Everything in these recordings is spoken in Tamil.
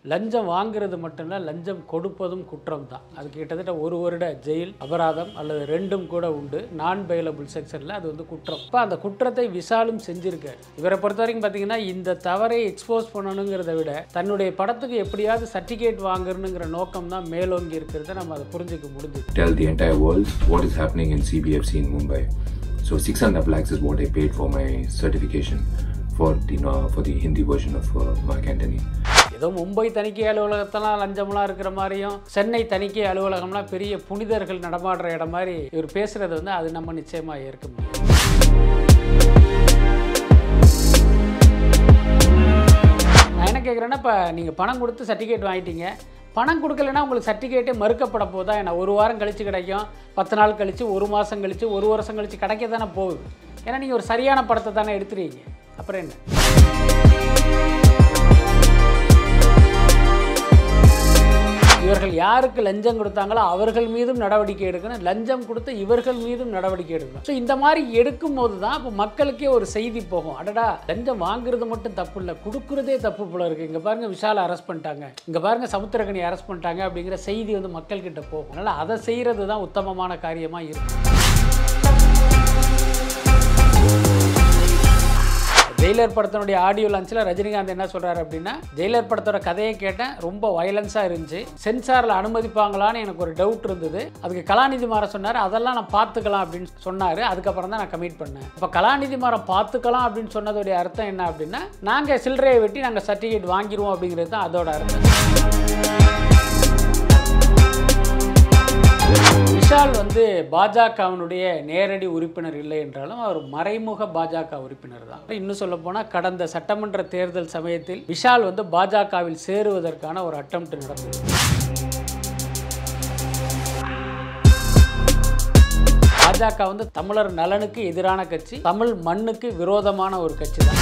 லஞ்சம் வாங்குறது மட்டும் இல்லை லஞ்சம் கொடுப்பதும் குற்றம் தான் அது கிட்டத்தட்ட ஒரு வருட ஜெயில் அபராதம் அல்லது ரெண்டும் கூட உண்டு நான் பெயிலபிள் செக்ஷனில் அது வந்து குற்றம் இப்போ அந்த குற்றத்தை விசாலும் செஞ்சிருக்காரு இவரை பொறுத்த வரைக்கும் பார்த்தீங்கன்னா இந்த தவறை எக்ஸ்போஸ் பண்ணணுங்கிறத விட தன்னுடைய படத்துக்கு எப்படியாவது சர்டிஃபிகேட் வாங்கணுங்கிற நோக்கம் தான் மேலோங்கி இருக்கிறத நம்ம அதை புரிஞ்சுக்க முடிஞ்சுது tell the entire world what is happening in CBFC in Mumbai. So 600 lakhs is what I paid for my certification for the uh, for the Hindi version of uh, Mark Antony. ஏதோ மும்பை தணிக்கை அலுவலகத்தெல்லாம் லஞ்சம்லாம் இருக்கிற மாதிரியும் சென்னை தணிக்கை அலுவலகம்லாம் பெரிய புனிதர்கள் நடமாடுற இடம் மாதிரி இவர் பேசுறது வந்து அது நம்ம நிச்சயமா ஏற்க முடியும் நான் என்ன கேட்குறேன்னா இப்போ நீங்கள் பணம் கொடுத்து சர்டிஃபிகேட் வாங்கிட்டீங்க பணம் கொடுக்கலன்னா உங்களுக்கு சர்டிஃபிகேட்டே மறுக்கப்பட போதா என்ன ஒரு வாரம் கழித்து கிடைக்கும் பத்து நாள் கழித்து ஒரு மாதம் கழித்து ஒரு வருஷம் கழித்து கிடைக்க தானே போகுது ஏன்னா நீங்கள் ஒரு சரியான படத்தை தானே எடுத்துறீங்க அப்புறம் என்ன இவர்கள் யாருக்கு லஞ்சம் கொடுத்தாங்களோ அவர்கள் மீதும் நடவடிக்கை எடுக்கணும் லஞ்சம் கொடுத்த இவர்கள் மீதும் நடவடிக்கை எடுக்கணும் ஸோ இந்த மாதிரி எடுக்கும் போது தான் இப்போ மக்களுக்கே ஒரு செய்தி போகும் அடடா லஞ்சம் வாங்குறது மட்டும் தப்பு இல்லை கொடுக்குறதே தப்பு போல இருக்கு இங்கே பாருங்க விஷாலை அரெஸ்ட் பண்ணிட்டாங்க இங்கே பாருங்க சமுத்திரகனி அரெஸ்ட் பண்ணிட்டாங்க அப்படிங்கிற செய்தி வந்து மக்கள்கிட்ட போகும் அதனால் அதை செய்கிறது தான் உத்தமமான காரியமாக இருக்கும் ஜெயிலர் படத்தினுடைய ஆடியோ லான்ச்சில் ரஜினிகாந்த் என்ன சொல்றாரு அப்படின்னா ஜெயிலர் படத்தோட கதையை கேட்டேன் ரொம்ப வயலன்ஸாக இருந்துச்சு சென்சாரில் அனுமதிப்பாங்களான்னு எனக்கு ஒரு டவுட் இருந்தது அதுக்கு கலாநிதி மாற சொன்னார் அதெல்லாம் நான் பார்த்துக்கலாம் அப்படின்னு சொன்னார் அதுக்கப்புறம் தான் நான் கமிட் பண்ணேன் இப்போ கலாநிதி மாறம் பார்த்துக்கலாம் அப்படின்னு சொன்னதோடைய அர்த்தம் என்ன அப்படின்னா நாங்கள் சில்லறையை வெட்டி நாங்கள் சர்டிஃபிகேட் வாங்கிடுவோம் அப்படிங்கிறது தான் அதோட அர்த்தம் விஷால் வந்து பாஜகவினுடைய நேரடி உறுப்பினர் இல்லை என்றாலும் அவர் மறைமுக பாஜக உறுப்பினர் தான் இன்னும் சொல்ல போனால் கடந்த சட்டமன்ற தேர்தல் சமயத்தில் விஷால் வந்து பாஜகவில் சேருவதற்கான ஒரு அட்டம்ப்ட் நடந்தது பாஜக வந்து தமிழர் நலனுக்கு எதிரான கட்சி தமிழ் மண்ணுக்கு விரோதமான ஒரு கட்சி தான்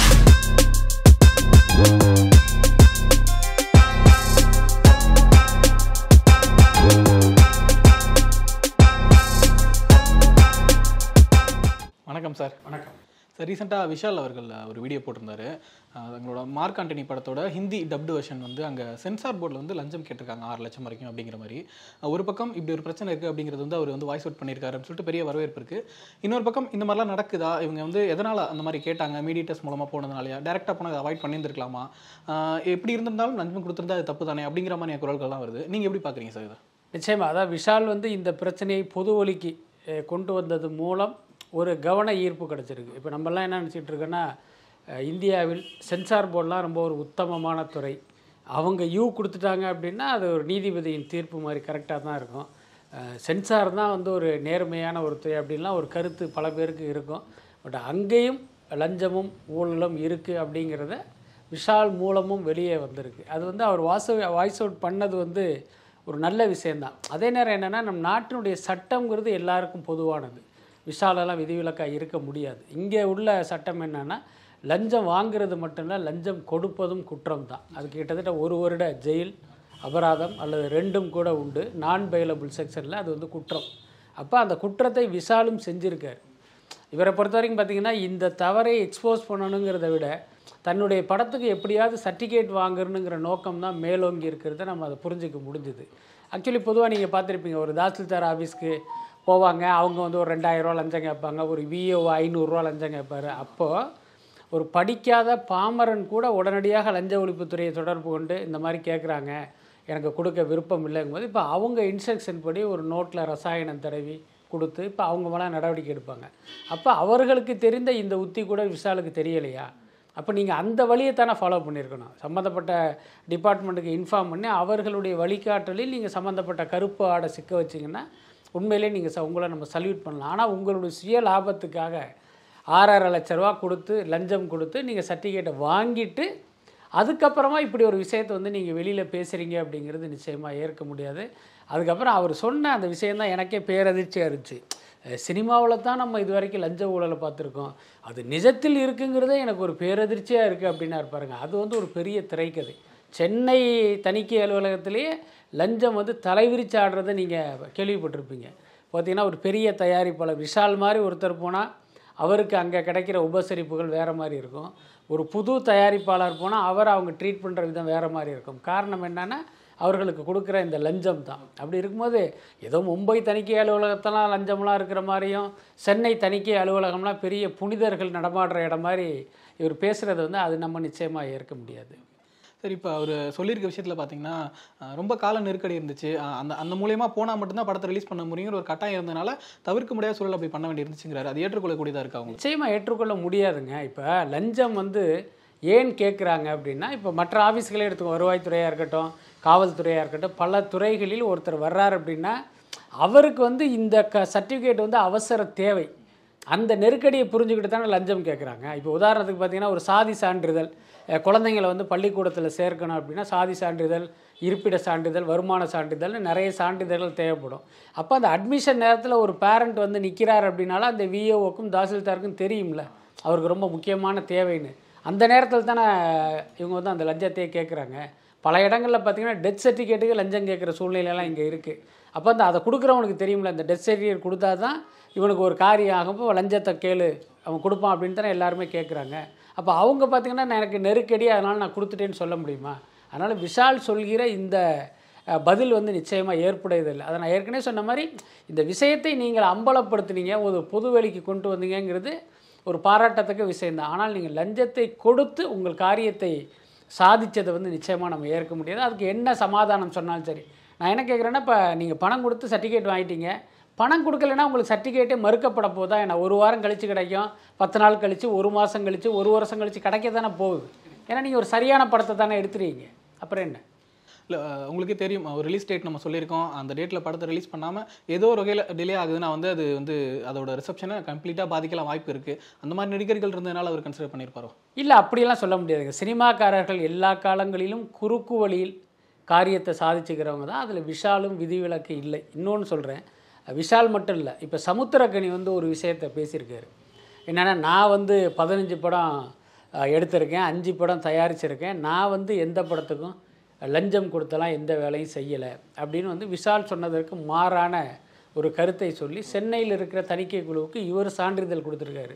வணக்கம் சார் வணக்கம் சார் ரீசெண்டாக விஷால் அவர்கள் ஒரு வீடியோ போட்டிருந்தாரு அஹ் எங்களோட மார்க் ஆண்டனி படத்தோட ஹிந்தி டப்டு வெர்ஷன் வந்து அங்கே சென்சார் போர்டில் வந்து லஞ்சம் கேட்டிருக்காங்க ஆறு லட்சம் வரைக்கும் அப்படிங்கிற மாதிரி அஹ் ஒரு பக்கம் இப்படி ஒரு பிரச்சனை இருக்குது அப்படிங்கிறது வந்து அவர் வந்து வாய்ஸ் அவுட் பண்ணியிருக்காரு அப்படின்னு சொல்லிட்டு பெரிய வரவேற்பு இருக்குது இன்னொரு பக்கம் இந்த மாதிரிலாம் நடக்குதா இவங்க வந்து எதனால் அந்த மாதிரி கேட்டாங்க மீடியேட்டர்ஸ் மூலமாக போனதுனாலயா டேரெக்டாக போனால் அவாய்ட் பண்ணியிருந்திருக்கலாமா அஹ் எப்படி இருந்திருந்தாலும் லஞ்சம் கொடுத்துருந்தா அது தப்பு தானே அப்படிங்கிற மாதிரி குரல்கள்லாம் வருது நீங்கள் எப்படி பார்க்குறீங்க சார் இதை நிச்சயமா அதான் விஷால் வந்து இந்த பிரச்சனையை பொது ஒலிக்கு அஹ், கொண்டு வந்தது மூலம் ஒரு கவன ஈர்ப்பு கிடச்சிருக்கு இப்போ நம்மலாம் என்ன நினச்சிட்டு இருக்கோன்னா அஹ், இந்தியாவில் சென்சார் போர்டெலாம் ரொம்ப ஒரு உத்தமமான துறை அவங்க யூ கொடுத்துட்டாங்க அப்படின்னா அது ஒரு நீதிபதியின் தீர்ப்பு மாதிரி கரெக்டாக தான் இருக்கும் அஹ், சென்சார் தான் வந்து ஒரு நேர்மையான ஒரு துறை அப்படின்லாம் ஒரு கருத்து பல பேருக்கு இருக்கும் பட் அங்கேயும் லஞ்சமும் ஊழலும் இருக்குது அப்படிங்கிறத விஷால் மூலமும் வெளியே வந்திருக்கு அது வந்து அவர் வாச வாய்ஸ் அவுட் பண்ணது வந்து ஒரு நல்ல விஷயந்தான் அதே நேரம் என்னென்னா நம் நாட்டினுடைய சட்டங்கிறது எல்லாருக்கும் பொதுவானது விஷாலெல்லாம் விதிவிலக்காக இருக்க முடியாது இங்கே உள்ள சட்டம் என்னென்னா லஞ்சம் வாங்குறது மட்டும் இல்லை லஞ்சம் கொடுப்பதும் குற்றம் தான் அது கிட்டத்தட்ட ஒரு வருட ஜெயில் அபராதம் அல்லது ரெண்டும் கூட உண்டு நான் பெயிலபிள் செக்ஷனில் அது வந்து குற்றம் அப்போ அந்த குற்றத்தை விஷாலும் செஞ்சுருக்காரு இவரை பொறுத்த வரைக்கும் பார்த்தீங்கன்னா இந்த தவறை எக்ஸ்போஸ் பண்ணணுங்கிறத விட தன்னுடைய படத்துக்கு எப்படியாவது சர்டிஃபிகேட் வாங்கணுங்கிற நோக்கம் தான் மேலோங்கி இருக்கிறத நம்ம அதை புரிஞ்சுக்க முடிஞ்சுது ஆக்சுவலி பொதுவாக நீங்கள் பார்த்துருப்பீங்க ஒரு தாசில்தார் ஆஃபீஸ்க்கு போவாங்க அவங்க வந்து ஒரு ரெண்டாயிரரூவா லஞ்சம் கேட்பாங்க ஒரு விஓ ஐநூறுரூவா லஞ்சம் கேட்பாரு அப்போது ஒரு படிக்காத பாமரன் கூட உடனடியாக லஞ்ச ஒழிப்புத்துறையை தொடர்பு கொண்டு இந்த மாதிரி கேட்குறாங்க எனக்கு கொடுக்க விருப்பம் இல்லைங்கும்போது இப்போ அவங்க இன்ஸ்ட்ரக்ஷன் படி ஒரு நோட்டில் ரசாயனம் தடவி கொடுத்து இப்போ அவங்க மேலே நடவடிக்கை எடுப்பாங்க அப்போ அவர்களுக்கு தெரிந்த இந்த உத்தி கூட விஷாலுக்கு தெரியலையா அப்போ நீங்கள் அந்த வழியை தானே ஃபாலோ பண்ணியிருக்கணும் சம்மந்தப்பட்ட டிபார்ட்மெண்ட்டுக்கு இன்ஃபார்ம் பண்ணி அவர்களுடைய வழிகாட்டலில் நீங்கள் சம்மந்தப்பட்ட கருப்பு ஆடை சிக்க வச்சிங்கன்னா உண்மையிலே நீங்கள் ச உங்களை நம்ம சல்யூட் பண்ணலாம் ஆனால் உங்களுடைய சுய லாபத்துக்காக ஆறரை லட்ச ரூபா கொடுத்து லஞ்சம் கொடுத்து நீங்கள் சர்டிஃபிகேட்டை வாங்கிட்டு அதுக்கப்புறமா இப்படி ஒரு விஷயத்தை வந்து நீங்கள் வெளியில் பேசுகிறீங்க அப்படிங்கிறது நிச்சயமாக ஏற்க முடியாது அதுக்கப்புறம் அவர் சொன்ன அந்த விஷயந்தான் எனக்கே பேரதிர்ச்சியாக இருந்துச்சு சினிமாவில் தான் நம்ம இது வரைக்கும் லஞ்ச ஊழலை பார்த்துருக்கோம் அது நிஜத்தில் இருக்குங்கிறதே எனக்கு ஒரு பேரதிர்ச்சியாக இருக்குது அப்படின்னா பாருங்க அது வந்து ஒரு பெரிய திரைக்கதை சென்னை தணிக்கை அலுவலகத்திலேயே லஞ்சம் வந்து தலைவிரிச்சு ஆடுறதை நீங்கள் கேள்விப்பட்டிருப்பீங்க பார்த்தீங்கன்னா ஒரு பெரிய தயாரிப்பாளர் விஷால் மாதிரி ஒருத்தர் போனால் அவருக்கு அங்கே கிடைக்கிற உபசரிப்புகள் வேறு மாதிரி இருக்கும் ஒரு புது தயாரிப்பாளர் போனால் அவர் அவங்க ட்ரீட் பண்ணுற விதம் வேறு மாதிரி இருக்கும் காரணம் என்னென்னா அவர்களுக்கு கொடுக்குற இந்த லஞ்சம் தான் அப்படி இருக்கும்போது ஏதோ மும்பை தணிக்கை அலுவலகத்தெல்லாம் லஞ்சம்லாம் இருக்கிற மாதிரியும் சென்னை தணிக்கை அலுவலகம்லாம் பெரிய புனிதர்கள் நடமாடுற இடம் மாதிரி இவர் பேசுகிறது வந்து அது நம்ம நிச்சயமாக ஏற்க முடியாது சரி இப்போ அவர் சொல்லியிருக்க விஷயத்தில் பார்த்தீங்கன்னா அஹ், ரொம்ப கால நெருக்கடி இருந்துச்சு அஹ், அந்த அந்த மூலியமா போனால் மட்டும்தான் படத்தை ரிலீஸ் பண்ண முடியுங்கிற ஒரு கட்டாயம் இருந்தனால தவிர்க்க முடியாத சூழல் அப்படி பண்ண வேண்டி இருந்துச்சுங்கிறாரு அது ஏற்றுக்கொள்ளக்கூடியதாக இருக்கா அவங்க நிச்சயமாக ஏற்றுக்கொள்ள முடியாதுங்க இப்போ லஞ்சம் வந்து ஏன் கேட்குறாங்க அப்படின்னா இப்போ மற்ற ஆஃபீஸ்களே எடுத்துக்கோ வருவாய்த்துறையாக இருக்கட்டும் காவல்துறையாக இருக்கட்டும் பல துறைகளில் ஒருத்தர் வர்றார் அப்படின்னா அவருக்கு வந்து இந்த க சர்டிஃபிகேட் வந்து அவசர தேவை அந்த நெருக்கடியை புரிஞ்சுக்கிட்டு தானே லஞ்சம் கேட்குறாங்க இப்போ உதாரணத்துக்கு பார்த்தீங்கன்னா ஒரு சாதி சான்றிதழ் அஹ், குழந்தைங்களை வந்து பள்ளிக்கூடத்தில் சேர்க்கணும் அப்படின்னா சாதி சான்றிதழ் இருப்பிட சான்றிதழ் வருமான சான்றிதழ்னு நிறைய சான்றிதழ்கள் தேவைப்படும் அப்போ அந்த அட்மிஷன் நேரத்தில் ஒரு பேரண்ட் வந்து நிற்கிறார் அப்படின்னால அந்த விஏஓக்கும் தாசில்தாருக்கும் தெரியும்ல அவருக்கு ரொம்ப முக்கியமான தேவைன்னு அந்த நேரத்தில் தானே இவங்க வந்து அந்த லஞ்சத்தையே கேட்குறாங்க பல இடங்களில் பார்த்தீங்கன்னா டெத் சர்டிஃபிகேட்டுக்கு லஞ்சம் கேட்குற சூழ்நிலையெல்லாம் இங்கே இருக்குது அப்போ அந்த அதை கொடுக்குறவனுக்கு தெரியும்ல இந்த டெத் சர்டிஃபிகேட் கொடுத்தா தான் இவனுக்கு ஒரு காரியம் ஆகும் இப்போ லஞ்சத்தை கேளு அவன் கொடுப்பான் அப்படின்னு தானே எல்லாருமே கேட்குறாங்க அப்போ அவங்க பார்த்தீங்கன்னா நான் எனக்கு நெருக்கடி அதனால் நான் கொடுத்துட்டேன்னு சொல்ல முடியுமா அதனால் விஷால் சொல்கிற இந்த அஹ், பதில் வந்து நிச்சயமாக ஏற்புடையதில்லை அதை நான் ஏற்கனவே சொன்ன மாதிரி இந்த விஷயத்தை நீங்கள் அம்பலப்படுத்துனீங்க ஒரு பொதுவெளிக்கு கொண்டு வந்தீங்கங்கிறது ஒரு பாராட்டத்தக்க விஷயம்தான் ஆனால் நீங்கள் லஞ்சத்தை கொடுத்து உங்கள் காரியத்தை சாதிச்சதை வந்து நிச்சயமாக நம்ம ஏற்க முடியாது அதுக்கு என்ன சமாதானம் சொன்னாலும் சரி நான் என்ன கேட்குறேன்னா இப்போ நீங்கள் பணம் கொடுத்து சர்டிஃபிகேட் வாங்கிட்டீங்க பணம் கொடுக்கலன்னா உங்களுக்கு சர்டிஃபிகேட்டே மறுக்கப்பட போதா என்ன ஒரு வாரம் கழித்து கிடைக்கும் பத்து நாள் கழித்து ஒரு மாதம் கழித்து ஒரு வருஷம் கழித்து கிடைக்க தானே போகுது ஏன்னா நீங்கள் ஒரு சரியான படத்தை தானே எடுத்துறீங்க அப்புறம் என்ன இல்லை உங்களுக்கே தெரியும் ஒரு ரிலீஸ் டேட் நம்ம சொல்லியிருக்கோம் அந்த டேட்டில் படத்தை ரிலீஸ் பண்ணாமல் ஏதோ ஒரு வகையில் டிலே ஆகுதுன்னா வந்து அது வந்து அதோட ரிசப்ஷனை கம்ப்ளீட்டாக பாதிக்கலாம் வாய்ப்பு இருக்குது அந்த மாதிரி நடிகர்கள் இருந்ததுனால அவர் கன்சிடர் பண்ணியிருப்பாரோ இல்லை அப்படியெல்லாம் சொல்ல முடியாதுங்க சினிமாக்காரர்கள் எல்லா காலங்களிலும் குறுக்கு வழியில் காரியத்தை சாதிச்சுக்கிறவங்க தான் அதில் விஷாலும் விதிவிலக்கு இல்லை இன்னொன்று சொல்கிறேன் விஷால் மட்டும் இல்லை இப்போ சமுத்திரக்கனி வந்து ஒரு விஷயத்தை பேசியிருக்காரு என்னென்னா நான் வந்து பதினஞ்சு படம் அஹ், எடுத்திருக்கேன் அஞ்சு படம் தயாரிச்சிருக்கேன் நான் வந்து எந்த படத்துக்கும் லஞ்சம் கொடுத்தலாம் எந்த வேலையும் செய்யலை அப்படின்னு வந்து விஷால் சொன்னதற்கு மாறான ஒரு கருத்தை சொல்லி சென்னையில் இருக்கிற தணிக்கை குழுவுக்கு இவர் சான்றிதழ் கொடுத்துருக்காரு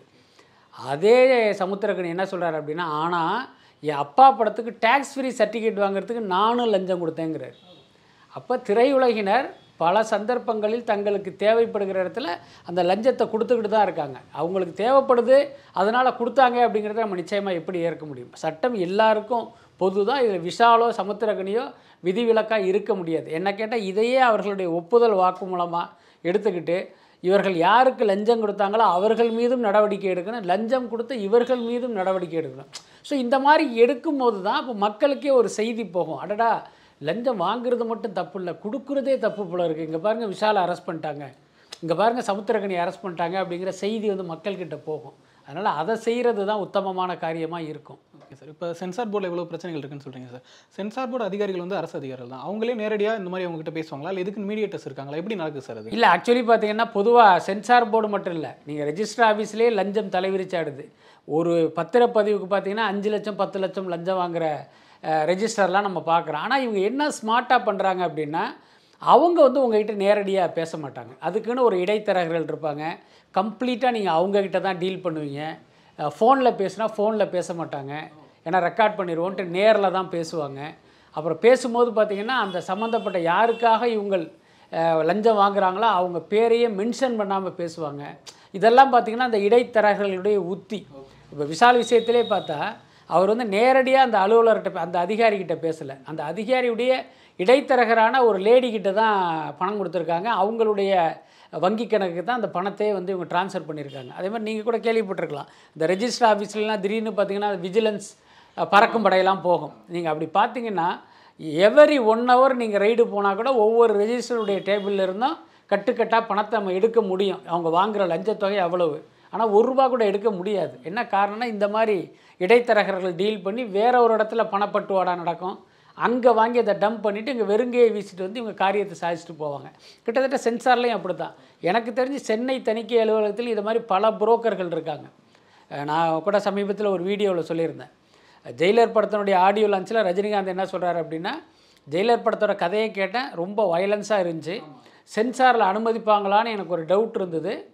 அதே சமுத்திரக்கணி என்ன சொல்றாரு அப்படின்னா ஆனால் என் அப்பா படத்துக்கு டேக்ஸ் ஃப்ரீ சர்டிஃபிகேட் வாங்குறதுக்கு நானும் லஞ்சம் கொடுத்தேங்கிறார் அப்போ திரையுலகினர் பல சந்தர்ப்பங்களில் தங்களுக்கு தேவைப்படுகிற இடத்துல அந்த லஞ்சத்தை கொடுத்துக்கிட்டு தான் இருக்காங்க அவங்களுக்கு தேவைப்படுது அதனால் கொடுத்தாங்க அப்படிங்கிறத நம்ம நிச்சயமாக எப்படி ஏற்க முடியும் சட்டம் எல்லாருக்கும் பொது தான் இதில் விஷாலோ சமுத்திரகனியோ விதிவிலக்காக இருக்க முடியாது என்ன கேட்டால் இதையே அவர்களுடைய ஒப்புதல் வாக்கு மூலமாக எடுத்துக்கிட்டு இவர்கள் யாருக்கு லஞ்சம் கொடுத்தாங்களோ அவர்கள் மீதும் நடவடிக்கை எடுக்கணும் லஞ்சம் கொடுத்த இவர்கள் மீதும் நடவடிக்கை எடுக்கணும் ஸோ இந்த மாதிரி எடுக்கும்போது தான் இப்போ மக்களுக்கே ஒரு செய்தி போகும் அடடா லஞ்சம் வாங்குறது மட்டும் தப்பு இல்லை கொடுக்குறதே தப்பு போல இருக்குது இங்கே பாருங்கள் விஷாலை அரெஸ்ட் பண்ணிட்டாங்க இங்கே பாருங்கள் சமுத்திரகனி அரெஸ்ட் பண்ணிட்டாங்க அப்படிங்கிற செய்தி வந்து மக்கள்கிட்ட போகும் அதனால் அதை செய்கிறது தான் உத்தமமான காரியமாக இருக்கும் ஓகே சார் இப்போ சென்சார் போர்டில் எவ்வளோ பிரச்சனைகள் இருக்குன்னு சொல்கிறீங்க சார் சென்சார் போர்டு அதிகாரிகள் வந்து அரசு அதிகாரிகள் தான் அவங்களே நேரடியாக இந்த மாதிரி அவங்ககிட்ட பேசுவாங்களா இல்லை எதுக்கு மீடியேட்டர்ஸ் இருக்காங்களா எப்படி நடக்குது சார் அது இல்லை ஆக்சுவலி பார்த்தீங்கன்னா பொதுவாக சென்சார் போர்டு மட்டும் இல்லை நீங்கள் ரெஜிஸ்டர் ஆஃபீஸ்லேயே லஞ்சம் தலைவிரிச்சாடுது ஒரு பத்திரப்பதிவுக்கு பார்த்தீங்கன்னா அஞ்சு லட்சம் பத்து லட்சம் லஞ்சம் வாங்குற ரெஜிஸ்டர்லாம் நம்ம பார்க்குறோம் ஆனால் இவங்க என்ன ஸ்மார்ட்டாக பண்ணுறாங்க அப்படின்னா அவங்க வந்து உங்ககிட்ட நேரடியாக பேச மாட்டாங்க அதுக்குன்னு ஒரு இடைத்தரகர்கள் இருப்பாங்க கம்ப்ளீட்டாக நீங்கள் அவங்கக்கிட்ட தான் டீல் பண்ணுவீங்க ஃபோனில் பேசுனா ஃபோனில் பேச மாட்டாங்க ஏன்னா ரெக்கார்ட் பண்ணிடுவோன்ட்டு நேரில் தான் பேசுவாங்க அப்புறம் பேசும்போது பார்த்தீங்கன்னா அந்த சம்மந்தப்பட்ட யாருக்காக இவங்கள் அஹ், லஞ்சம் வாங்குறாங்களோ அவங்க பேரையே மென்ஷன் பண்ணாமல் பேசுவாங்க இதெல்லாம் பார்த்தீங்கன்னா அந்த இடைத்தரகர்களுடைய உத்தி இப்போ விஷால் விஷயத்திலே பார்த்தா அவர் வந்து நேரடியாக அந்த அலுவலர்கிட்ட பே- அந்த அதிகாரிகிட்ட பேசலை அந்த அதிகாரியுடைய இடைத்தரகரான ஒரு லேடி கிட்ட தான் பணம் கொடுத்துருக்காங்க அவங்களுடைய வங்கி கணக்குக்கு தான் அந்த பணத்தை வந்து இவங்க ட்ரான்ஸ்ஃபர் பண்ணியிருக்காங்க அதே மாதிரி நீங்கள் கூட கேள்விப்பட்டிருக்கலாம் இந்த ரெஜிஸ்டர் ஆஃபீஸ்லாம் திடீர்னு பார்த்தீங்கன்னா விஜிலன்ஸ் பறக்கும் படையெல்லாம் போகும் நீங்கள் அப்படி பார்த்தீங்கன்னா எவரி ஒன் ஹவர் நீங்கள் ரைடு போனால் கூட ஒவ்வொரு ரெஜிஸ்டருடைய டேபிளில் இருந்தும் கட்டுக்கட்டாக பணத்தை நம்ம எடுக்க முடியும் அவங்க வாங்குகிற லஞ்சத்தொகை அவ்வளவு ஆனால் ஒரு ரூபா கூட எடுக்க முடியாது என்ன காரணம்னா இந்த மாதிரி இடைத்தரகர்கள் டீல் பண்ணி வேற ஒரு இடத்துல பணப்பட்டுவாடா நடக்கும் அங்கே வாங்கி அதை டம்ப் பண்ணிவிட்டு இங்கே வெறுங்கையை வீசிட்டு வந்து இவங்க காரியத்தை சாதிச்சுட்டு போவாங்க கிட்டத்தட்ட சென்சார்லேயும் அப்படி தான் எனக்கு தெரிஞ்சு சென்னை தணிக்கை அலுவலகத்தில் இது மாதிரி பல புரோக்கர்கள் இருக்காங்க அஹ் நான் கூட சமீபத்தில் ஒரு வீடியோவில் சொல்லியிருந்தேன் ஜெயிலர் படத்தினுடைய ஆடியோ லான்ச்சில் ரஜினிகாந்த் என்ன சொல்கிறாரு அப்படின்னா ஜெயிலர் படத்தோட கதையை கேட்டேன் ரொம்ப வயலன்ஸாக இருந்துச்சு சென்சாரில் அனுமதிப்பாங்களான்னு எனக்கு ஒரு டவுட் இருந்தது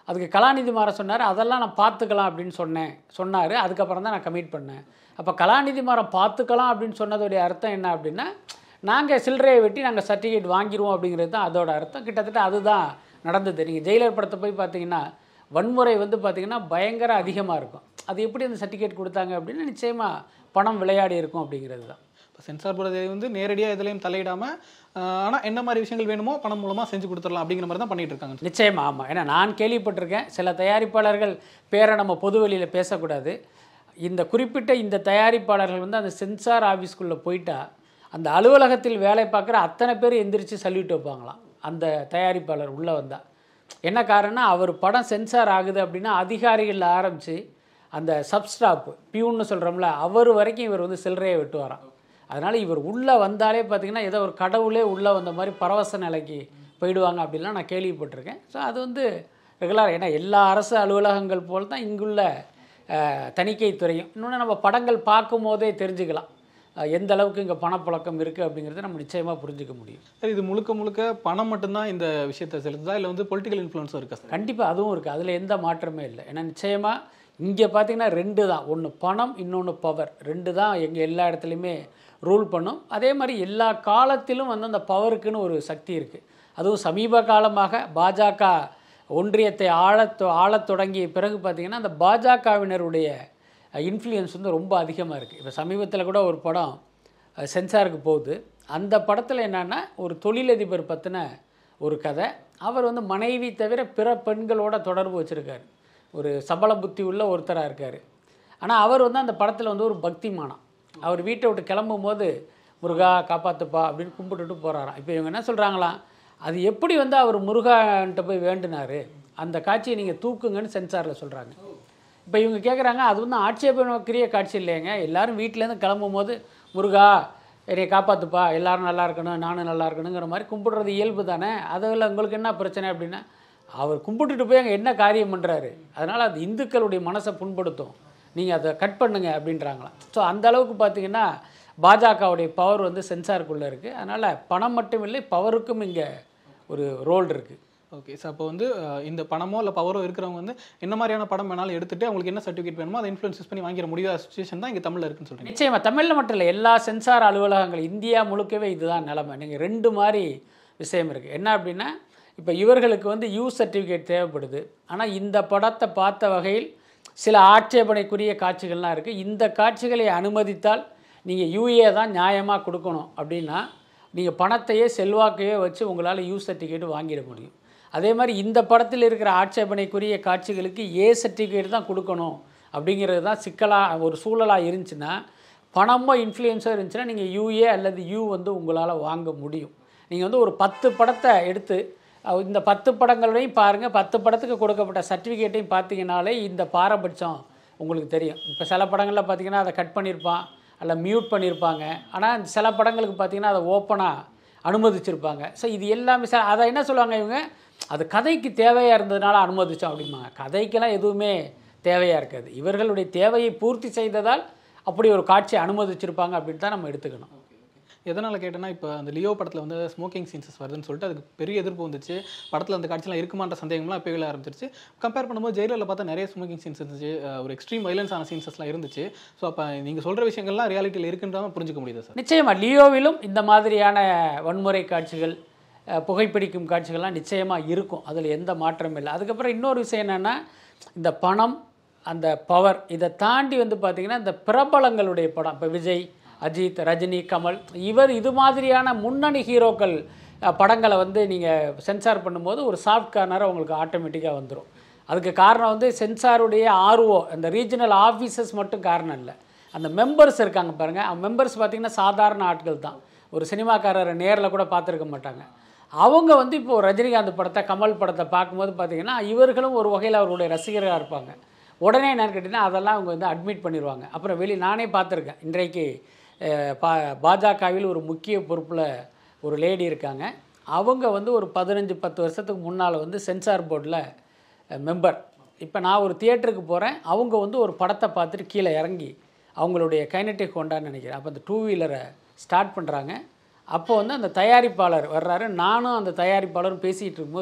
அதுக்கு கலாநிதி மாறன் சொன்னார் அதெல்லாம் நான் பார்த்துக்கலாம் அப்படின்னு சொன்னேன் சொன்னார் அதுக்கப்புறம் தான் நான் கமிட் பண்ணேன் அப்போ கலாநிதி மாறன் பார்த்துக்கலாம் அப்படின்னு சொன்னதோடைய அர்த்தம் என்ன அப்படின்னா நாங்கள் சில்லறையை வெட்டி நாங்கள் சர்டிஃபிகேட் வாங்கிடுவோம் அப்படிங்கிறது தான் அதோட அர்த்தம் கிட்டத்தட்ட அதுதான் நடந்தது நீங்கள் ஜெயிலர் படத்தை போய் பார்த்தீங்கன்னா வன்முறை வந்து பார்த்தீங்கன்னா பயங்கர அதிகமாக இருக்கும் அது எப்படி அந்த சர்டிஃபிகேட் கொடுத்தாங்க அப்படின்னா நிச்சயமாக பணம் விளையாடி இருக்கும் அப்படிங்கிறது தான் இப்போ சென்சார் போர்டு வந்து நேரடியாக எதுலையும் தலையிடாமல் ஆனால் என்ன மாதிரி விஷயங்கள் வேணுமோ பணம் மூலமாக செஞ்சு கொடுத்துடலாம் அப்படிங்கிற மாதிரி தான் பண்ணிட்டு இருக்காங்க நிச்சயமா ஆமாம் ஏன்னா நான் கேள்விப்பட்டிருக்கேன் சில தயாரிப்பாளர்கள் பேரை நம்ம பொதுவெளியில் பேசக்கூடாது இந்த குறிப்பிட்ட இந்த தயாரிப்பாளர்கள் வந்து அந்த சென்சார் ஆஃபீஸ்க்குள்ளே போயிட்டா அந்த அலுவலகத்தில் வேலை பார்க்குற அத்தனை பேர் எந்திரிச்சு சல்யூட் வைப்பாங்களாம் அந்த தயாரிப்பாளர் உள்ளே வந்தா என்ன காரணம்னா அவர் படம் சென்சார் ஆகுது அப்படின்னா அதிகாரிகள் ஆரம்பித்து அந்த சப்ஸ்டாப் பியூன்னு சொல்கிறோம்ல அவர் வரைக்கும் இவர் வந்து சில்லறையை வெட்டுவாராம் அதனால் இவர் உள்ளே வந்தாலே பார்த்தீங்கன்னா ஏதோ ஒரு கடவுளே உள்ளே வந்த மாதிரி பரவச நிலைக்கு போயிடுவாங்க அப்படின்லாம் நான் கேள்விப்பட்டிருக்கேன் ஸோ அது வந்து ரெகுலர் ஏன்னா எல்லா அரசு அலுவலகங்கள் போல் தான் இங்குள்ள அஹ், தணிக்கைத் துறையும் இன்னொன்று நம்ம படங்கள் பார்க்கும் போதே தெரிஞ்சுக்கலாம் அஹ், எந்த அளவுக்கு இங்கே பணப்புழக்கம் இருக்குது அப்படிங்கிறத நம்ம நிச்சயமாக புரிஞ்சுக்க முடியும் சார் இது முழுக்க முழுக்க பணம் மட்டும்தான் இந்த விஷயத்தை செலுத்துதா இல்லை வந்து பொலிட்டிக்கல் இன்ஃப்ளூன்ஸும் இருக்கா சார் கண்டிப்பாக அதுவும் இருக்குது அதில் எந்த மாற்றமே இல்லை ஏன்னா நிச்சயமாக இங்கே பார்த்தீங்கன்னா ரெண்டு தான் ஒன்று பணம் இன்னொன்று பவர் ரெண்டு தான் எங்கள் எல்லா இடத்துலையுமே ரூல் பண்ணும் அதே மாதிரி எல்லா காலத்திலும் வந்து அந்த பவருக்குன்னு ஒரு சக்தி இருக்குது அதுவும் சமீப காலமாக பாஜக ஒன்றியத்தை ஆழத் ஆளத் தொடங்கிய பிறகு பார்த்திங்கன்னா அந்த பாஜகவினருடைய இன்ஃப்ளூயன்ஸ் வந்து ரொம்ப அதிகமாக இருக்குது இப்போ சமீபத்தில் கூட ஒரு படம் அஹ், சென்சாருக்கு போகுது அந்த படத்தில் என்னென்னா ஒரு தொழிலதிபர் பற்றின ஒரு கதை அவர் வந்து மனைவி தவிர பிற பெண்களோட தொடர்பு வச்சுருக்காரு ஒரு சபல புத்தி உள்ள ஒருத்தராக இருக்கார் ஆனால் அவர் வந்து அந்த படத்தில் வந்து ஒரு பக்திமானம் அவர் வீட்டை விட்டு கிளம்பும் போது முருகா காப்பாத்துப்பா அப்படின்னு கும்பிட்டுட்டு போகிறாராம் இப்போ இவங்க என்ன சொல்கிறாங்களாம் அது எப்படி வந்து அவர் முருகான்ட்ட போய் வேண்டினாரு அந்த காட்சியை நீங்கள் தூக்குங்கன்னு சென்சாரில் சொல்கிறாங்க இப்போ இவங்க கேட்குறாங்க அது வந்து ஆட்சேபனக்கிரிய காட்சி இல்லைங்க எல்லாரும் வீட்டிலேருந்து கிளம்பும் போது முருகா என்னை காப்பாற்றுப்பா எல்லாரும் நல்லா இருக்கணும் நானும் நல்லா இருக்கணுங்கிற மாதிரி கும்பிடுறது இயல்பு தானே அதில் உங்களுக்கு என்ன பிரச்சனை அப்படின்னா அவர் கும்பிட்டுட்டு போய் அங்கே என்ன காரியம் பண்ணுறாரு அதனால் அது இந்துக்களுடைய மனசை புண்படுத்தும் நீங்கள் அதை கட் பண்ணுங்க அப்படின்றாங்களாம் ஸோ அந்த அளவுக்கு பார்த்தீங்கன்னா பாஜகவுடைய பவர் வந்து சென்சாருக்குள்ளே இருக்குது அதனால் பணம் மட்டும் இல்லை பவருக்கும் இங்கே ஒரு ரோல் இருக்குது ஓகே சார் அப்போ வந்து அஹ், இந்த பணமோ இல்லை பவரோ இருக்கிறவங்க வந்து என்ன மாதிரியான படம் வேணாலும் எடுத்துட்டு அவங்களுக்கு என்ன சர்டிஃபிகேட் வேணுமோ அதை இன்ஃப்ளூயன்ஸ் பண்ணி வாங்கிற முடியாத சுச்சுவேஷன் தான் இங்கே தமிழில் இருக்குன்னு சொல்றீங்க நிச்சயமா தமிழில் மட்டும் இல்லை எல்லா சென்சார் அலுவலகங்கள் இந்தியா முழுக்கவே இதுதான் நிலைமை நீங்கள் ரெண்டு மாதிரி விஷயம் இருக்குது என்ன அப்படின்னா இப்போ இவர்களுக்கு வந்து யூ சர்டிஃபிகேட் தேவைப்படுது ஆனால் இந்த படத்தை பார்த்த வகையில் சில ஆட்சேபனைக்குரிய காட்சிகள்லாம் இருக்குது இந்த காட்சிகளை அனுமதித்தால் நீங்கள் யூஏ தான் நியாயமாக கொடுக்கணும் அப்படின்னா நீங்கள் பணத்தையே செல்வாக்கையே வச்சு உங்களால் யூ சர்டிஃபிகேட் வாங்கிட முடியும் அதே மாதிரி இந்த படத்தில் இருக்கிற ஆட்சேபனைக்குரிய காட்சிகளுக்கு ஏ சர்டிஃபிகேட் தான் கொடுக்கணும் அப்படிங்கிறது தான் சிக்கலாக ஒரு சூழலாக இருந்துச்சுன்னா பணமோ இன்ஃப்ளூயன்ஸோ இருந்துச்சுன்னா நீங்கள் யூஏ அல்லது யூ வந்து உங்களால் வாங்க முடியும் நீங்கள் வந்து ஒரு பத்து படத்தை எடுத்து அஹ், இந்த பத்து படங்களையும் பாருங்கள் பத்து படத்துக்கு கொடுக்கப்பட்ட சர்டிஃபிகேட்டையும் பார்த்தீங்கனாலே இந்த பாரபட்சம் உங்களுக்கு தெரியும் இப்போ சில படங்களில் பார்த்தீங்கன்னா அதை கட் பண்ணியிருப்பான் அல்ல மியூட் பண்ணியிருப்பாங்க ஆனால் சில படங்களுக்கு பார்த்தீங்கன்னா அதை ஓப்பனாக அனுமதிச்சிருப்பாங்க ஸோ இது எல்லாமே சார் அதை என்ன சொல்லுவாங்க இவங்க அது கதைக்கு தேவையாக இருந்ததுனால அனுமதிச்சோம் அப்படிம்பாங்க கதைக்கெல்லாம் எதுவுமே தேவையாக இருக்காது இவர்களுடைய தேவையை பூர்த்தி செய்ததால் அப்படி ஒரு காட்சி அனுமதிச்சிருப்பாங்க அப்படின்னு தான் நம்ம எடுத்துக்கணும் எதனால் கேட்டேன்னா இப்போ அந்த லியோ படத்தில் வந்து ஸ்மோக்கிங் சீன்ஸஸ் வருதுன்னு சொல்லிட்டு அதுக்கு பெரிய எதிர்ப்பு வந்துச்சு படத்தில் அந்த காட்சிலாம் இருக்குமான்ற சந்தேகம்லாம் இப்போ விழ ஆரம்பிச்சிருச்சு கம்பேர் பண்ணும்போது ஜெயிலரில் பார்த்தா நிறைய ஸ்மோக்கிங் சீன்ஸ் இருந்துச்சு அஹ் ஒரு எக்ஸ்ட்ரீம் வைலன்ஸான சீன்ஸஸ்லாம் இருந்துச்சு ஸோ அப்போ நீங்கள் சொல்கிற விஷயங்கள்லாம் ரியாலிட்டியில் இருக்குன்றத புரிஞ்சுக்க முடியுது சார் நிச்சயமாக லியோவிலும் இந்த மாதிரியான வன்முறை காட்சிகள் அஹ், புகைப்பிடிக்கும் காட்சிகள்லாம் நிச்சயமாக இருக்கும் அதில் எந்த மாற்றமும் இல்லை அதுக்கப்புறம் இன்னொரு விஷயம் என்னென்னா இந்த பணம் அந்த பவர் இதை தாண்டி வந்து பார்த்திங்கன்னா இந்த பிரபலங்களுடைய படம் இப்போ விஜய் அஜித் ரஜினி கமல் இவர் இது மாதிரியான முன்னணி ஹீரோக்கள் அஹ், படங்களை வந்து நீங்கள் சென்சார் பண்ணும்போது ஒரு சாஃப்ட் கார்னர் உங்களுக்கு ஆட்டோமேட்டிக்காக வந்துடும் அதுக்கு காரணம் வந்து சென்சாருடைய ஆர்ஓ அந்த ரீஜனல் ஆஃபீஸர்ஸ் மட்டும் காரணம் இல்லை அந்த மெம்பர்ஸ் இருக்காங்க பாருங்கள் அவங்க மெம்பர்ஸ் பார்த்திங்கன்னா சாதாரண ஆட்கள் தான் ஒரு சினிமாக்காரரை நேரில் கூட பார்த்துருக்க மாட்டாங்க அவங்க வந்து இப்போ ரஜினிகாந்த் படத்தை கமல் படத்தை பார்க்கும்போது பார்த்தீங்கன்னா இவர்களும் ஒரு வகையில் அவர்களுடைய ரசிகராக இருப்பாங்க உடனே என்னன்னு கேட்டிங்கன்னா அதெல்லாம் அவங்க வந்து அட்மிட் பண்ணிடுவாங்க அப்புறம் வெளி நானே பார்த்துருக்கேன் இன்றைக்கு அஹ், பா பாஜகவில் ஒரு முக்கிய பொறுப்பில் ஒரு லேடி இருக்காங்க அவங்க வந்து ஒரு பதினஞ்சு பத்து வருஷத்துக்கு முன்னால் வந்து சென்சார் போர்டில் மெம்பர் இப்போ நான் ஒரு தியேட்டருக்கு போகிறேன் அவங்க வந்து ஒரு படத்தை பார்த்துட்டு கீழே இறங்கி அவங்களுடைய கைனட்டிக் ஹோண்டான்னு நினைக்கிறேன் அப்போ அந்த டூ வீலரை ஸ்டார்ட் பண்ணுறாங்க அப்போ வந்து அந்த தயாரிப்பாளர் வர்றாரு நானும் அந்த தயாரிப்பாளரும் பேசிகிட்டு இருக்கும்போது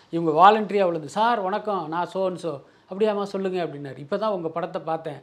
இவங்க வாலண்டரியாக விழுந்து சார் வணக்கம் நான் சோன் சோ அப்படியாம்மா சொல்லுங்கள் அப்படின்னாரு இப்போ தான் உங்கள் படத்தை பார்த்தேன்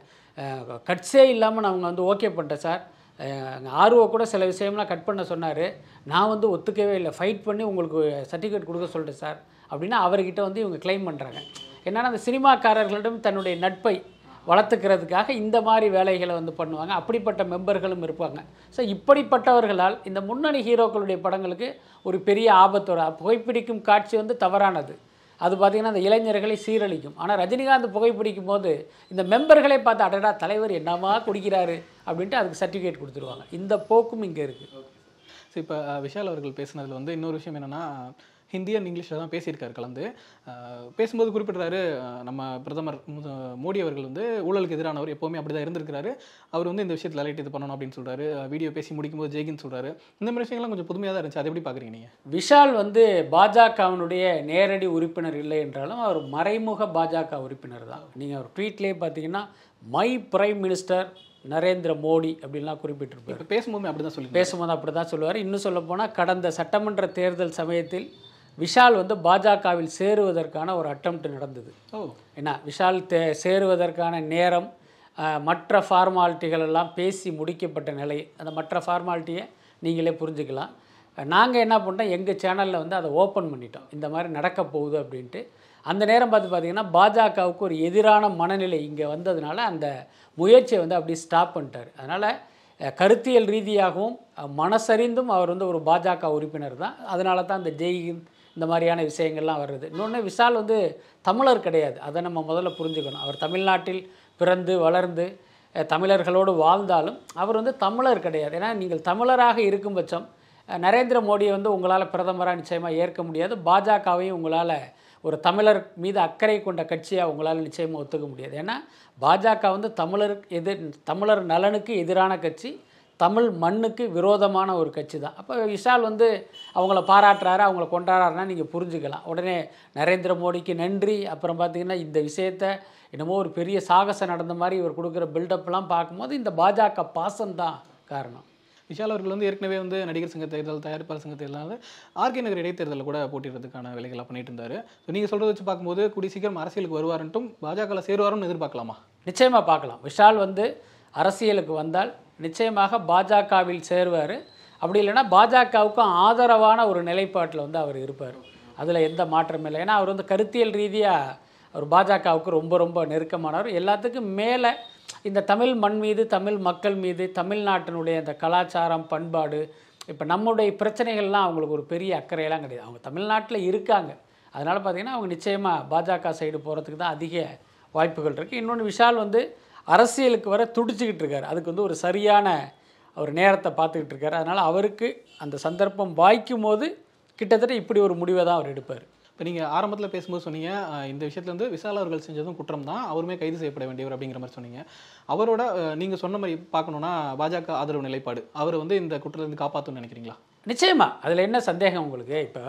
கட்ஸே இல்லாமல் நான் அவங்க வந்து ஓகே பண்ணிட்டேன் சார் அஹ் ஆர்வ கூட சில விஷயம்லாம் கட் பண்ண சொன்னார் நான் வந்து ஒத்துக்கவே இல்லை ஃபைட் பண்ணி உங்களுக்கு சர்டிஃபிகேட் கொடுக்க சொல்லிட்டேன் சார் அப்படின்னா அவர்கிட்ட வந்து இவங்க க்ளைம் பண்ணுறாங்க என்னன்னா அந்த சினிமாக்காரர்களிடம் தன்னுடைய நட்பை வளர்த்துக்கிறதுக்காக இந்த மாதிரி வேலைகளை வந்து பண்ணுவாங்க அப்படிப்பட்ட மெம்பர்களும் இருப்பாங்க ஸோ இப்படிப்பட்டவர்களால் இந்த முன்னணி ஹீரோக்களுடைய படங்களுக்கு ஒரு பெரிய ஆபத்து வரும் புகைப்பிடிக்கும் காட்சி வந்து தவறானது அது பார்த்திங்கன்னா அந்த இளைஞர்களை சீரழிக்கும் ஆனால் ரஜினிகாந்த் புகைப்பிடிக்கும் போது இந்த மெம்பர்களே பார்த்து அடடா தலைவர் என்னமா குடிக்கிறாரு அப்படின்ட்டு அதுக்கு சர்டிஃபிகேட் கொடுத்துருவாங்க இந்த போக்கும் இங்கே இருக்குது ஸோ இப்போ விஷால் அவர்கள் பேசுனதுல வந்து இன்னொரு விஷயம் என்னன்னா ஹிந்தி அண்ட் இங்கிலீஷில் தான் பேசியிருக்காரு கலந்து அஹ், பேசும்போது குறிப்பிட்றாரு அஹ், நம்ம பிரதமர் மு- மோடி அவர்கள் வந்து ஊழலுக்கு எதிரானவர் எப்போவுமே அப்படி தான் இருந்திருக்கிறாரு அவர் வந்து இந்த விஷயத்தில் லைட் இது பண்ணணும் அப்படின்னு சொல்றாரு வீடியோ பேசி முடிக்கும்போது ஜெய்கின்னு சொல்றாரு இந்த மாதிரி விஷயங்கள்லாம் கொஞ்சம் புதுமையாக தான் இருந்துச்சு அதை எப்படி பார்க்குறீங்க நீங்கள் விஷால் வந்து பாஜகவினுடைய நேரடி உறுப்பினர் இல்லை என்றாலும் அவர் மறைமுக பாஜக உறுப்பினர் தான் நீங்கள் அவர் ட்வீட்லேயே பார்த்தீங்கன்னா my prime minister Narendra Modi அப்படின்லாம் குறிப்பிட்டிருப்பார் இப்போ பேசும்போது அப்படி தான் சொல்லி பேசும்போது அப்படி தான் சொல்லுவார் இன்னும் சொல்லப்போனால் கடந்த சட்டமன்ற தேர்தல் சமயத்தில் விஷால் வந்து பாஜகவில் சேருவதற்கான ஒரு அட்டம்ப்ட் நடந்தது ஓ என்ன விஷால் தே சேருவதற்கான நேரம் அஹ், மற்ற ஃபார்மாலிட்டிகள் எல்லாம் பேசி முடிக்கப்பட்ட நிலை அந்த மற்ற ஃபார்மாலிட்டியை நீங்களே புரிஞ்சுக்கலாம் நாங்கள் என்ன பண்ணோம் எங்கள் சேனலில் வந்து அதை ஓப்பன் பண்ணிட்டோம் இந்த மாதிரி நடக்க போகுது அப்படின்ட்டு அந்த நேரம் பார்த்து பார்த்தீங்கன்னா பாஜகவுக்கு ஒரு எதிரான மனநிலை இங்கே வந்ததுனால அந்த முயற்சியை வந்து அப்படியே ஸ்டாப் பண்ணிட்டார் அதனால் அஹ், கருத்தியல் ரீதியாகவும் அஹ், மனசறிந்தும் அவர் வந்து ஒரு பாஜக உறுப்பினர் தான் அதனால தான் இந்த ஜெய்ஹிந்த் இந்த மாதிரியான விஷயங்கள்லாம் வருது இன்னொன்று விஷால் வந்து தமிழர் கிடையாது அதை நம்ம முதல்ல புரிஞ்சுக்கணும் அவர் தமிழ்நாட்டில் பிறந்து வளர்ந்து அஹ், தமிழர்களோடு வாழ்ந்தாலும் அவர் வந்து தமிழர் கிடையாது ஏன்னா நீங்கள் தமிழராக இருக்கும் பட்சம் அஹ், நரேந்திர மோடியை வந்து உங்களால் பிரதமராக நிச்சயமாக ஏற்க முடியாது பாஜகவையும் உங்களால் ஒரு தமிழர் மீது அக்கறை கொண்ட கட்சியாக உங்களால் நிச்சயமாக ஒத்துக்க முடியாது ஏன்னா பாஜக வந்து தமிழர் எதிர் தமிழர் நலனுக்கு எதிரான கட்சி தமிழ் மண்ணுக்கு விரோதமான ஒரு கட்சி தான் அப்போ விஷால் வந்து அவங்கள பாராட்டுறாரு அவங்கள கொண்டாடுறாருன்னா நீங்கள் புரிஞ்சுக்கலாம் உடனே நரேந்திர மோடிக்கு நன்றி அப்புறம் பார்த்தீங்கன்னா இந்த விஷயத்த என்னமோ ஒரு பெரிய சாகசம் நடந்த மாதிரி இவர் கொடுக்குற பில்டப்லாம் பார்க்கும்போது இந்த பாஜக பாசம் தான் காரணம் விஷால் அவர்கள் வந்து ஏற்கனவே வந்து நடிகர் சங்க தேர்தல் தயாரிப்பாளர் சங்க தேர்தல் ஆர்கே நகர் இடைத்தேர்தலில் கூட போட்டிடுறதுக்கான வேலைகளை பண்ணிட்டு இருந்தாரு ஸோ நீங்கள் சொல்கிறத வச்சு பார்க்கும்போது கூடி சீக்கிரம் அரசியலுக்கு வருவாருன்ட்டும் பாஜகவில் சேருவாருன்னு எதிர்பார்க்கலாமா நிச்சயமாக பார்க்கலாம் விஷால் வந்து அரசியலுக்கு வந்தால் நிச்சயமாக பாஜகவில் சேருவார் அப்படி இல்லைன்னா பாஜகவுக்கும் ஆதரவான ஒரு நிலைப்பாட்டில் வந்து அவர் இருப்பார் அதில் எந்த மாற்றமும் இல்லை ஏன்னா அவர் வந்து கருத்தியல் ரீதியாக அவர் பாஜகவுக்கு ரொம்ப ரொம்ப நெருக்கமானவர் எல்லாத்துக்கும் மேலே இந்த தமிழ் மண் மீது தமிழ் மக்கள் மீது தமிழ்நாட்டினுடைய அந்த கலாச்சாரம் பண்பாடு இப்போ நம்முடைய பிரச்சனைகள்லாம் அவங்களுக்கு ஒரு பெரிய அக்கறையெல்லாம் கிடையாது அவங்க தமிழ்நாட்டில் இருக்காங்க அதனால் பார்த்தீங்கன்னா அவங்க நிச்சயமாக பாஜக சைடு போகிறதுக்கு தான் அதிக வாய்ப்புகள் இருக்குது இன்னொன்று விஷால் வந்து அரசியலுக்கு வர துடிச்சுக்கிட்டு இருக்காரு அதுக்கு வந்து ஒரு சரியான ஒரு நேரத்தை பார்த்துக்கிட்டு இருக்காரு அதனால் அவருக்கு அந்த சந்தர்ப்பம் வாய்க்கும் போது கிட்டத்தட்ட இப்படி ஒரு முடிவை தான் அவர் எடுப்பார் இப்போ நீங்கள் ஆரம்பத்தில் பேசும்போது சொன்னீங்க அஹ், இந்த விஷயத்துல வந்து விஷால் அவர்கள் செஞ்சதும் குற்றம் தான் அவருமே கைது செய்யப்பட வேண்டியவர் அப்படிங்கிற மாதிரி சொன்னீங்க அவரோட நீங்கள் சொன்ன மாதிரி பார்க்கணுன்னா பாஜக ஆதரவு நிலைப்பாடு அவர் வந்து இந்த குற்றத்திலிருந்து காப்பாற்றணும்னு நினைக்கிறீங்களா நிச்சயமா அதில் என்ன சந்தேகம் உங்களுக்கு இப்போ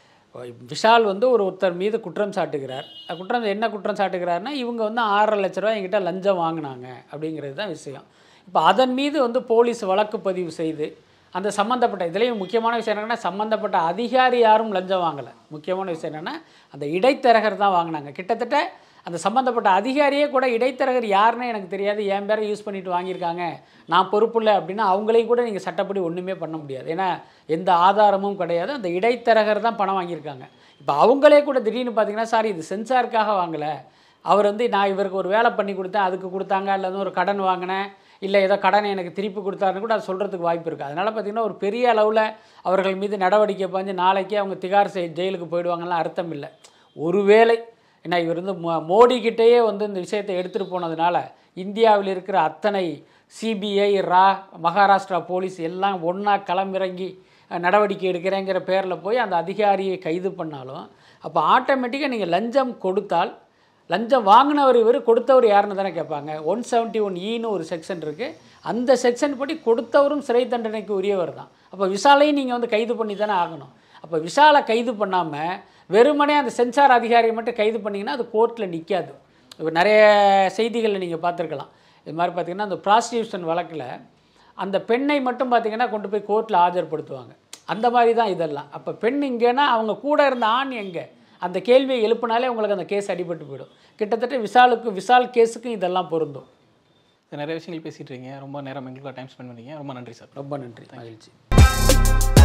விஷால் வந்து ஒரு ஒருத்தர் மீது குற்றம் சாட்டுகிறார் அஹ் குற்றம் என்ன குற்றம் சாட்டுகிறாருன்னா இவங்க வந்து ஆறரை லட்ச ரூபா என்கிட்ட லஞ்சம் வாங்கினாங்க அப்படிங்கிறது தான் விஷயம் இப்போ அதன் மீது வந்து போலீஸ் வழக்கு பதிவு செய்து அந்த சம்மந்தப்பட்ட இதுலேயும் முக்கியமான விஷயம் என்னென்னா சம்மந்தப்பட்ட அதிகாரி யாரும் லஞ்சம் வாங்கலை முக்கியமான விஷயம் என்னென்னா அந்த இடைத்தரகர் தான் வாங்கினாங்க கிட்டத்தட்ட அந்த சம்மந்தப்பட்ட அதிகாரியே கூட இடைத்தரகர் யாருன்னு எனக்கு தெரியாது என் பேரை யூஸ் பண்ணிட்டு வாங்கியிருக்காங்க நான் பொறுப்பில்லை அப்படின்னா அவங்களையும் கூட நீங்கள் சட்டப்படி ஒன்றுமே பண்ண முடியாது ஏன்னா எந்த ஆதாரமும் கிடையாது அந்த இடைத்தரகர் தான் பணம் வாங்கியிருக்காங்க இப்போ அவங்களே கூட திடீர்னு பார்த்தீங்கன்னா சார் இது சென்சாருக்காக வாங்கலை அவர் வந்து நான் இவருக்கு ஒரு வேலை பண்ணி கொடுத்தேன் அதுக்கு கொடுத்தாங்க இல்லை வந்து ஒரு கடன் வாங்கினேன் இல்லை ஏதோ கடனை எனக்கு திருப்பி கொடுத்தாருன்னு கூட அது சொல்கிறதுக்கு வாய்ப்பு இருக்குது அதனால் பார்த்திங்கன்னா ஒரு பெரிய அளவில் அவர்கள் மீது நடவடிக்கை பாஞ்சு நாளைக்கே அவங்க திகார் செய் ஜெயிலுக்கு போயிடுவாங்கலாம் அர்த்தம் இல்லை ஒருவேளை ஏன்னா இவர் வந்து மோ மோடிக்கிட்டேயே வந்து இந்த விஷயத்தை எடுத்துகிட்டு போனதுனால இந்தியாவில் இருக்கிற அத்தனை சிபிஐ ரா மகாராஷ்டிரா போலீஸ் எல்லாம் ஒன்றா களமிறங்கி அஹ், நடவடிக்கை எடுக்கிறேங்கிற பேரில் போய் அந்த அதிகாரியை கைது பண்ணாலும் அப்போ ஆட்டோமேட்டிக்காக நீங்கள் லஞ்சம் கொடுத்தால் லஞ்சம் வாங்கினவர் இவர் கொடுத்தவர் யாருன்னு தானே கேட்பாங்க ஒன் செவன்ட்டி ஒன் ஈன்னு ஒரு செக்ஷன் இருக்குது அந்த செக்ஷன் படி கொடுத்தவரும் சிறை தண்டனைக்கு உரியவர் தான் அப்போ விஷாலையும் நீங்கள் வந்து கைது பண்ணி தானே ஆகணும் அப்போ விஷாலை கைது பண்ணாமல் வெறுமனே அந்த சென்சார் அதிகாரியை மட்டும் கைது பண்ணிங்கன்னா அது கோர்ட்டில் நிற்காது இப்போ நிறைய செய்திகளில் நீங்கள் பார்த்துருக்கலாம் இது மாதிரி பார்த்தீங்கன்னா அந்த ப்ராஸ்டியூஷன் வழக்கில் அந்த பெண்ணை மட்டும் பார்த்தீங்கன்னா கொண்டு போய் கோர்ட்டில் ஆஜர்படுத்துவாங்க அந்த மாதிரி தான் இதெல்லாம் அப்போ பெண் இங்கேனா அவங்க கூட இருந்த ஆண் எங்கே அந்த கேள்வியை எழுப்பினாலே உங்களுக்கு அந்த கேஸ் அடிபட்டு போயிடும் கிட்டத்தட்ட விஷாலுக்கு விஷால் கேஸுக்கும் இதெல்லாம் பொருந்தும் நிறைய விஷயங்கள் பேசிட்டு இருக்கீங்க ரொம்ப நேரம் எங்களுக்காக டைம் ஸ்பெண்ட் பண்ணீங்க ரொம்ப நன்றி சார் ரொம்ப நன்றி மகிழ்ச்சி